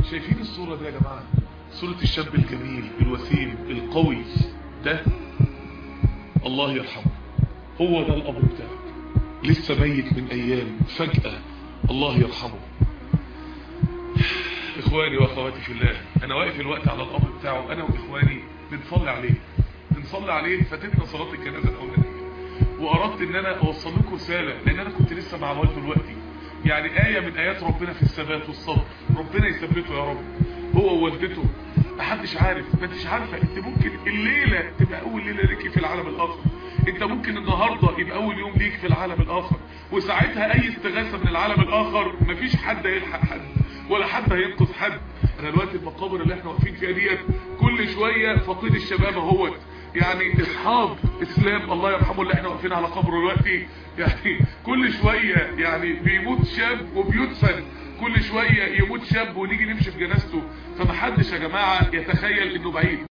شايفين الصورة دي يا جماعة صورة الشاب الجميل الوسيم القوي ده الله يرحمه هو ده الأمر بتاعك لسه ميت من أيام فجأة الله يرحمه إخواني وأخواتي في الله أنا واقف الوقت على الأمر بتاعه أنا وإخواني بنصلي عليه بنصلي عليه فاتتنا صلاة الجنازة الأولانية وأردت إن أنا أوصل لكم رسالة لأن أنا كنت لسه مع والده دلوقتي يعني آية من آيات ربنا في الثبات والصبر ربنا يثبته يا رب هو ووالدته محدش عارف ما انتش عارفة انت ممكن الليلة تبقى اول ليلة ليكي في العالم الاخر انت ممكن النهاردة يبقى اول يوم ليك في العالم الاخر وساعتها اي استغاثة من العالم الاخر مفيش حد هيلحق حد ولا حد هينقذ حد انا دلوقتي المقابر اللي احنا واقفين فيها ديت كل شوية فقيد الشباب اهوت يعني اصحاب اسلام الله يرحمه اللي احنا واقفين على قبره دلوقتي يعني كل شوية يعني بيموت شاب وبيدفن كل شوية يموت شاب ونيجي نمشي في جنازته فمحدش يا جماعة يتخيل انه بعيد